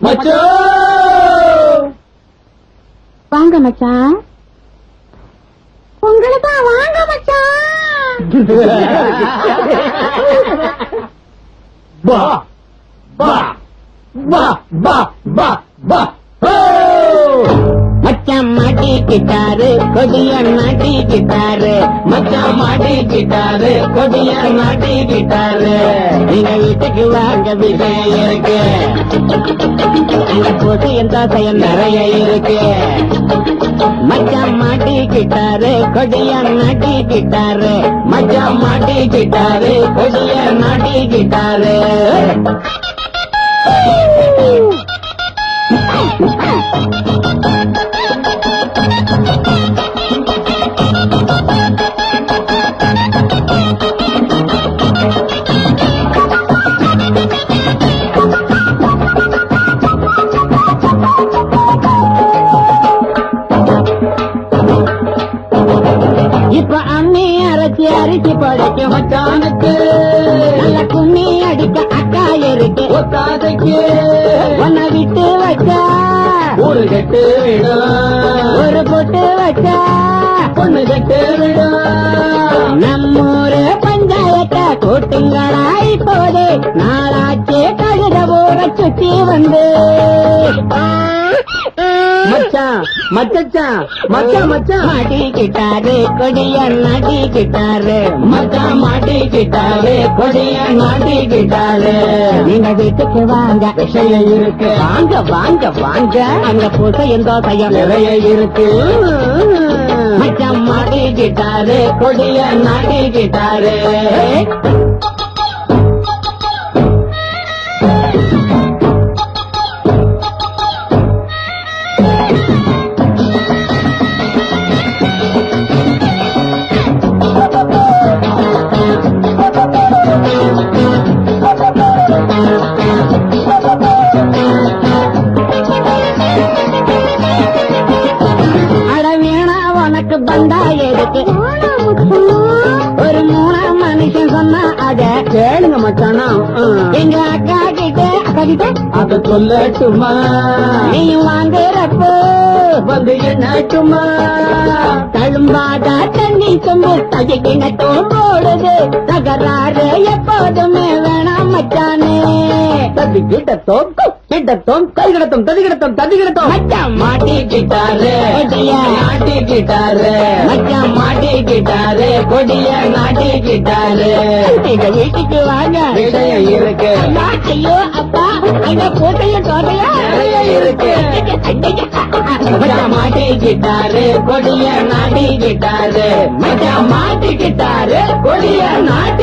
மச்சோ வாங்க மச்சான் உங்களுக்கு வாங்க மச்சான் பா பா பா பா பா பா ஹோ! மச்சான் மாட்டிக்கிட்டாரு கொடிய மாட்டிக்கிட்டாரு மச்சான் மாட்டிக்கிட்டாரு கொடிய மாட்டிக்கிட்டாரு எங்க வீட்டுக்கு வாங்க விஷயம் இருக்கு எங்க போட்டு எந்த செயல் நிறைய இருக்கு மச்சான் மாட்டிக்கிட்டாரு கொடிய மாட்டிக்கிட்டாரு மச்சான் மாட்டிக்கிட்டாரு கொடிய மாட்டிக்கிட்டாரு இப்ப அம்மி அரைச்சி அரிசி படைக்கும் மச்சானுக்கு நல்ல கும்மி அடிக்க அக்கா இருக்கு ஒத்தாதைக்கு உன்னை விட்டு வச்சா ஒரு கெட்டு விடும் ஒரு பொட்டு வச்சா பொண்ணு கெட்டு விடும் நம்மூரு பஞ்சாயத்த கூட்டுங்களா இப்போது நாளாச்சே கழுத ஊர சுத்தி வந்து மச்சான் மச்சான் மச்சான் மச்சான் மாட்டிக்கிட்டாரு கொடிய மாட்டிக்கிட்டாரு மச்சான் மாட்டிக்கிட்டாரு கொடிய மாட்டிக்கிட்டாரு நீங்க வீட்டுக்கு வாங்க விஷயம் இருக்கு வாங்க வாங்க வாங்க அங்க பூசை எந்தோ செய்யும் நிறைய இருக்கு மச்சான் மாட்டிக்கிட்டாரு கொடிய மாட்டிக்கிட்டாரு அட வீணா உனக்கு பந்தா எதுக்கு ஒரு மூணா மனுஷன் சொன்னா அத கேளுங்க மச்சானா எங்க அக்கா கிட்ட அக்கா கிட்ட அத சொல்லட்டுமா நீயும் வாங்குறப்போ வந்து எண்ணட்டுமா தழும்பாத தண்ணி சொம்பு தகிக்கிணட்டும் போடுது தகராறு எப்போதுமே வேணாம் மச்சானே ததி கிட்டத்தோம் கிட்டத்தோம் ததி கிடத்தோம் ததி கிடத்தோம் ததி கிடத்தோம் மச்சான் மாட்டிக்கிட்டாரு கொடிய மாட்டிக்கிட்டாரு மச்சான் மாட்டிக்கிட்டாரு கொடிய மாட்டிக்கிட்டாரு எங்க வீட்டுக்கு வாங்க விஷயம் இருக்கு அம்மா, ஐயோ அப்பா அங்க போட்டையும் தோட்டையா நிறைய இருக்கு. மச்சான் மாட்டிக்கிட்டாரு கொடிய மாட்டிக்கிட்டாரு மச்சான் மாட்டிக்கிட்டாரு கொடிய மாட்டி